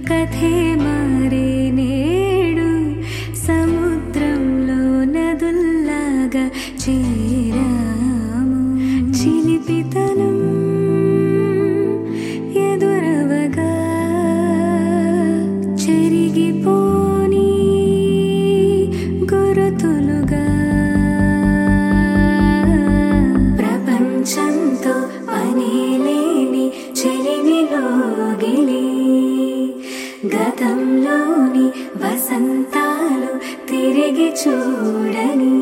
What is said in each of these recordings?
కథే మారే నేడు సముద్రంలో నదుల్లాగా చేరాము చిలిపితనం ఎదురవగా చెరిగిపోని గురుతులుగా ప్రపంచంతో పని లేని చెలిమిలోగిలి గతంలోని వసంతాలు తిరిగి చూడని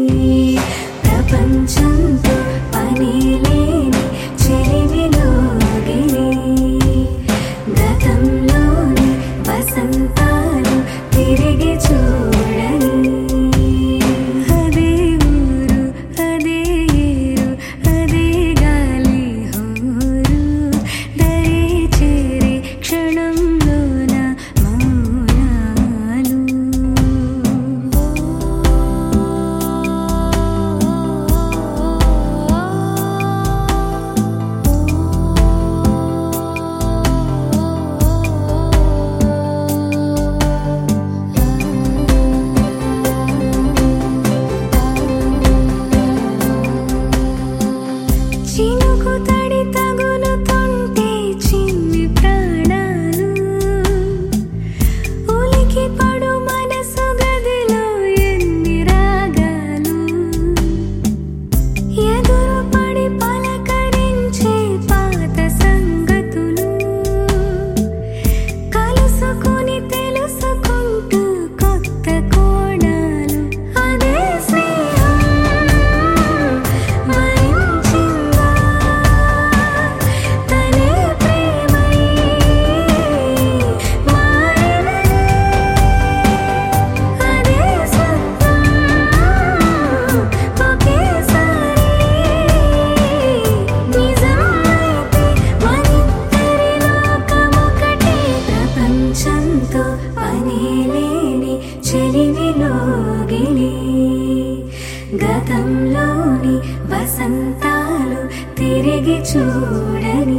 ప్రపంచంతో పని లేని చెలిమిలోగిలి గతంలోని వసంతాలు తిరిగి చూడని అదే ఊరు అదే ఏరు అదే గాలి హోరు దరి చేరే క్షణంలోన మౌనాలు చినుకు తడి తగులుతుంటే చిన్ని ప్రాణాలు ఉలికి పడు మనసు గదిలో ఎన్ని రాగాలు ఎదురు పడి పలకరించే పాత సంగతులు కలుసుకుని తెలుసుకుంటూ కొత్త కోణాలు అదే స్నేహం మరించిందా తనే ప్రేమై మారినదే అదే సత్యం ఒకేసారి నిజమైతే మనిద్దరి లోకమొకటే ప్రపంచంతో పని లేని చెలిమిలోగిలి గతంలోని వసంతాలు తిరిగి చూడని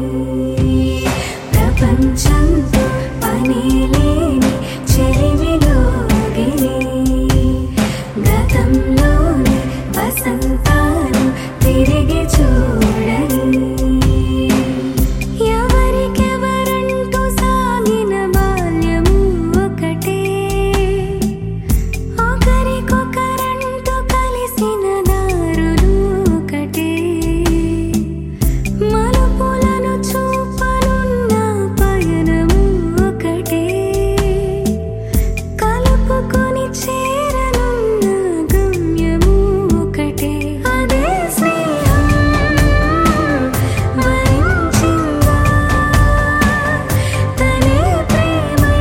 ప్రపంచంతో పని లేని చెలిమిలోగిలి గతంలోని వసంతాలు తిరిగి చూడని ఎవరికెవరంటూ సాగిన బాల్యము ఒకటే ఒకరికొకరంటూ కలిసిన దారులు ఒకటే మలుపులను చూపనున్న పయనము ఒకటే కలుపుకొని చేరనున్న గమ్యము ఒకటే అదే స్నేహం వరించిందా తనే ప్రేమై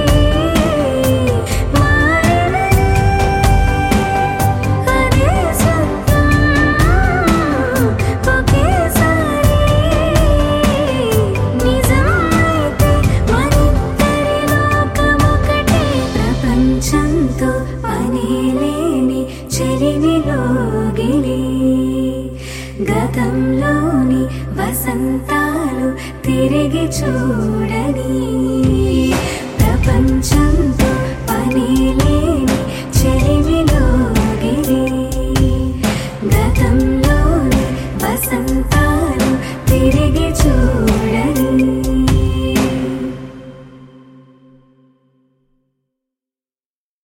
మారినదే అదే సత్యం ఒకేసారి నిజమైతే మనిద్దరి లోకమొకటే ప్రపంచంతో పని లేని చెలిమిలోగిలి గతంలోని వసంతాలు తిరిగి చూడని ప్రపంచంతో పని లేని చెలిమిలోగిలి గతంలోని వసంతాలు తిరిగి చూడని